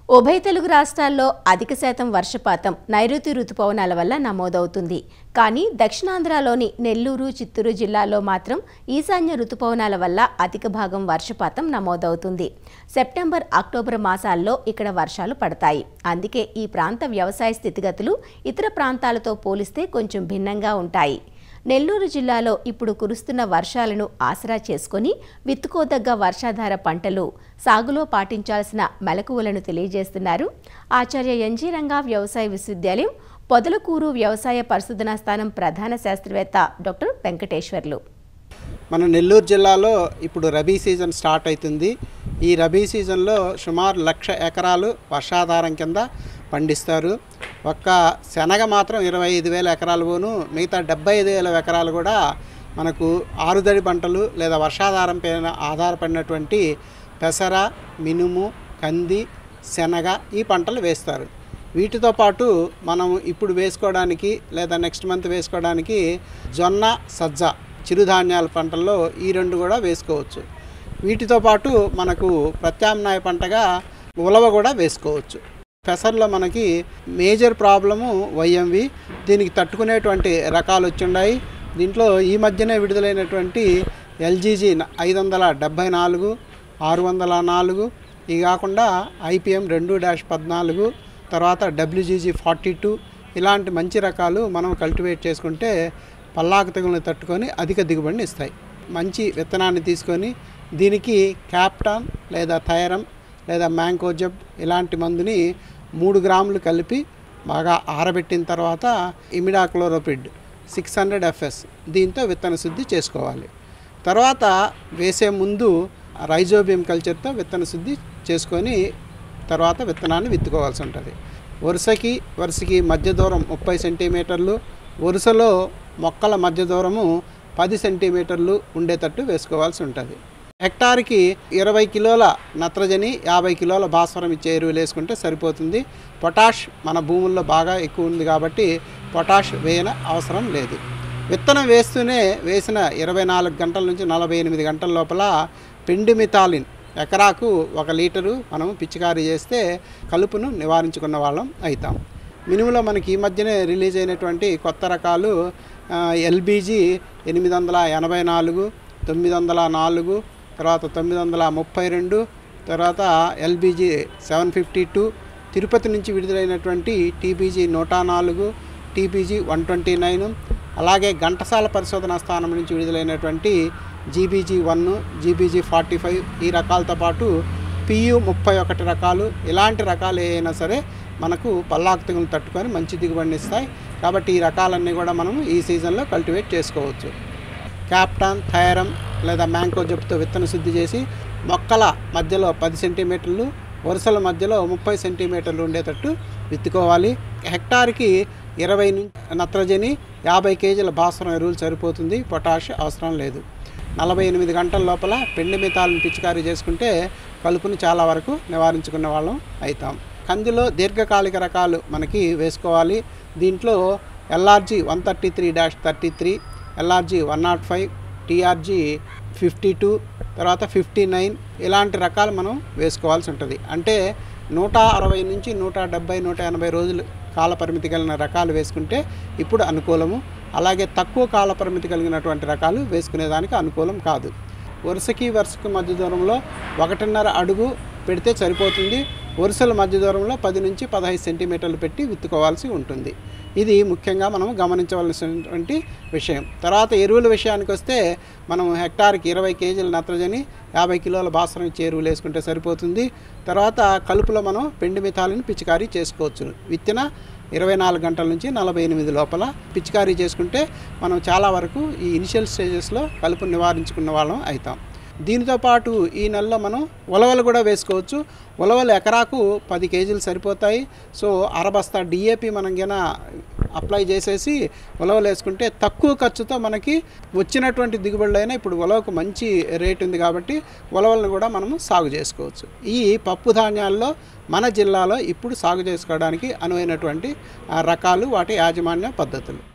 ఉభయ తెలుగు రాష్ట్రాల్లో అధిక శాతం వర్షపాతం నైరుతి రుతుపవనాల వల్ల నమోదవుతుంది కానీ దక్షిణాంధ్రలోని నెల్లూరు చిత్తూరు జిల్లాలో మాత్రం ఈశాన్య రుతుపవనాల వల్ల అధిక భాగం వర్షపాతం నమోదవుతుంది సెప్టెంబర్ అక్టోబర్ మాసాల్లో ఇక్కడ వర్షాలు పడతాయి అందుకే ఈ ప్రాంత వ్యవసాయ స్థితిగతులు ఇతర ప్రాంతాలతో పోలిస్తే కొంచెం భిన్నంగా ఉంటాయి నెల్లూరు జిల్లాలో ఇప్పుడు కురుస్తున్న వర్షాలను ఆసరా చేసుకొని విత్తుకోదగ్గ వర్షాధార పంటలు సాగులో పాటించాల్సిన మెలకువలను తెలియజేస్తున్నారు ఆచార్య ఎన్జీ రంగా వ్యవసాయ విశ్వవిద్యాలయం పొదలకూరు వ్యవసాయ పరిశోధనా స్థానం ప్రధాన శాస్త్రవేత్త డాక్టర్ వెంకటేశ్వర్లు మన నెల్లూరు జిల్లాలో ఇప్పుడు రబీ సీజన్ స్టార్ట్ అవుతుంది ఈ రబీ సీజన్లో సుమారు లక్ష ఎకరాలు వర్షాధారం కింద పండిస్తారు ఒక్క శనగ మాత్రం ఇరవై ఐదు వేల ఎకరాలు పోను మిగతా డెబ్బై ఐదు వేల ఎకరాలు కూడా మనకు ఆరుదడి పంటలు లేదా వర్షాధారం పైన ఆధారపడినటువంటి పెసర మినుము కంది శనగ ఈ పంటలు వేస్తారు వీటితో పాటు మనం ఇప్పుడు వేసుకోవడానికి లేదా నెక్స్ట్ మంత్ వేసుకోవడానికి జొన్న సజ్జ చిరుధాన్యాల పంటల్లో ఈ రెండు కూడా వేసుకోవచ్చు వీటితో పాటు మనకు ప్రత్యామ్నాయ పంటగా ఉలవ కూడా వేసుకోవచ్చు పెసర్లో మనకి మేజర్ ప్రాబ్లము వైఎంవి దీనికి తట్టుకునేటువంటి రకాలు వచ్చిన్నాయి దీంట్లో ఈ మధ్యనే విడుదలైనటువంటి ఎల్జీజీ ఐదు వందల డెబ్భై నాలుగు ఆరు వందల నాలుగు ఇవి కాకుండా ఐపీఎం రెండు డాష్ పద్నాలుగు తర్వాత డబ్ల్యూజీజీ ఫార్టీ టూ ఇలాంటి మంచి రకాలు మనం కల్టివేట్ చేసుకుంటే పల్లాకు తెగులను తట్టుకొని అధిక దిగుబడిని ఇస్తాయి మంచి విత్తనాన్ని తీసుకొని దీనికి క్యాప్టాన్ లేదా థైరం లేదా మ్యాంకోజబ్ ఇలాంటి మందుని మూడు గ్రాములు కలిపి బాగా ఆరబెట్టిన తర్వాత ఇమిడాక్లోరోపిడ్ సిక్స్ హండ్రెడ్ ఎఫ్ఎస్ దీంతో విత్తన శుద్ధి చేసుకోవాలి తర్వాత వేసే ముందు రైజోబియం కల్చర్తో విత్తన శుద్ధి చేసుకొని తర్వాత విత్తనాన్ని విత్తుకోవాల్సి ఉంటుంది వరుసకి వరుసకి మధ్య దూరం ముప్పై సెంటీమీటర్లు వరుసలో మొక్కల మధ్య దూరము పది సెంటీమీటర్లు ఉండేటట్టు వేసుకోవాల్సి ఉంటుంది హెక్టార్కి ఇరవై కిలోల నత్రజని యాభై కిలోల భాస్వరం ఇచ్చే ఎరువులు వేసుకుంటే సరిపోతుంది పొటాష్ మన భూముల్లో బాగా ఎక్కువ ఉంది కాబట్టి పొటాష్ వేయన అవసరం లేదు విత్తనం వేస్తూనే వేసిన ఇరవై నాలుగు గంటల నుంచి నలభై ఎనిమిది గంటల లోపల పెండిమిథాలిన్ ఎకరాకు ఒక లీటరు మనం పిచికారీ చేస్తే కలుపును నివారించుకున్న వాళ్ళం అవుతాం మినుములో మనకి ఈ మధ్యనే రిలీజ్ అయినటువంటి కొత్త రకాలు ఎల్బీజీ ఎనిమిది వందల ఎనభై నాలుగు తొమ్మిది వందల నాలుగు తర్వాత తొమ్మిది వందల ముప్పై రెండు తర్వాత LBG seven fifty two Tirupati నుంచి విడుదలైనటువంటి టీబీజీ నూట నాలుగు టీపీజీ వన్ ట్వంటీ నైన్ అలాగే ఘంటసాల పరిశోధనా స్థానం నుంచి విడుదలైనటువంటి GBG one GBG forty five ఈ రకాలతో పాటు పియు ముప్పై ఒకటి రకాలు ఇలాంటి రకాలు ఏవైనా సరే మనకు పల్లాకు తెగులు తట్టుకొని మంచి దిగుబడిని ఇస్తాయి కాబట్టి ఈ రకాలన్నీ కూడా మనం ఈ సీజన్లో కల్టివేట్ చేసుకోవచ్చు క్యాప్టాన్ థైరం లేదా మ్యాంకో జబ్బుతో విత్తన శుద్ధి చేసి మొక్కల మధ్యలో పది సెంటీమీటర్లు వరుసల మధ్యలో ముప్పై సెంటీమీటర్లు ఉండేటట్టు విత్తుకోవాలి హెక్టార్కి ఇరవై నుంచి నత్రజని యాభై కేజీల భాస్వరం ఎరువులు సరిపోతుంది పొటాష్ అవసరం లేదు నలభై ఎనిమిది గంటల లోపల పెండి మితాలను పిచికారీ చేసుకుంటే కలుపుని చాలా వరకు నివారించుకునే వాళ్ళం అవుతాం కందిలో దీర్ఘకాలిక రకాలు మనకి వేసుకోవాలి దీంట్లో LRG one thirty three dash thirty three LRG one nought five TRG fifty two తర్వాత ఫిఫ్టీ నైన్ ఇలాంటి రకాలు మనం వేసుకోవాల్సి ఉంటుంది అంటే నూట అరవై నుంచి నూట డెబ్బై నూట ఎనభై రోజులు కాల పరిమితి కలిగిన రకాలు వేసుకుంటే ఇప్పుడు అనుకూలము అలాగే తక్కువ కాల పరిమితి కలిగినటువంటి రకాలు వేసుకునేదానికి అనుకూలం కాదు వరుసకి వరుసకి మధ్య దూరంలో ఒకటిన్నర అడుగు పెడితే సరిపోతుంది వరుసల మధ్య దూరంలో పది నుంచి పదహైదు సెంటీమీటర్లు పెట్టి విత్తుకోవాల్సి ఉంటుంది ఇది ముఖ్యంగా మనం గమనించవలసినటువంటి విషయం తర్వాత ఎరువుల విషయానికి వస్తే మనం హెక్టార్కి ఇరవై కేజీల నత్రజని యాభై కిలోల భాస్వరం ఇచ్చే ఎరువులు వేసుకుంటే సరిపోతుంది తర్వాత కలుపులో మనం పెండి మిథాలను పిచికారీ చేసుకోవచ్చు విత్తిన ఇరవై నాలుగు గంటల నుంచి నలభై ఎనిమిది లోపల పిచికారీ చేసుకుంటే మనం చాలా వరకు ఈ ఇనిషియల్ స్టేజెస్లో కలుపు నివారించుకున్న వాళ్ళం అవుతాం దీనితో పాటు ఈ నెలలో మనం ఉలవలు కూడా వేసుకోవచ్చు ఉలవలు ఎకరాకు పది కేజీలు సరిపోతాయి సో అరబస్తా డిఏపి మనం గిన అప్లై చేసేసి ఉలవలు వేసుకుంటే తక్కువ ఖర్చుతో మనకి వచ్చినటువంటి దిగుబడులైనా ఇప్పుడు ఉలవకు మంచి రేట్ ఉంది కాబట్టి ఉలవలను కూడా మనము సాగు చేసుకోవచ్చు ఈ పప్పు ధాన్యాల్లో మన జిల్లాలో ఇప్పుడు సాగు చేసుకోవడానికి అనువైనటువంటి ఆ, రకాలు వాటి యాజమాన్య పద్ధతులు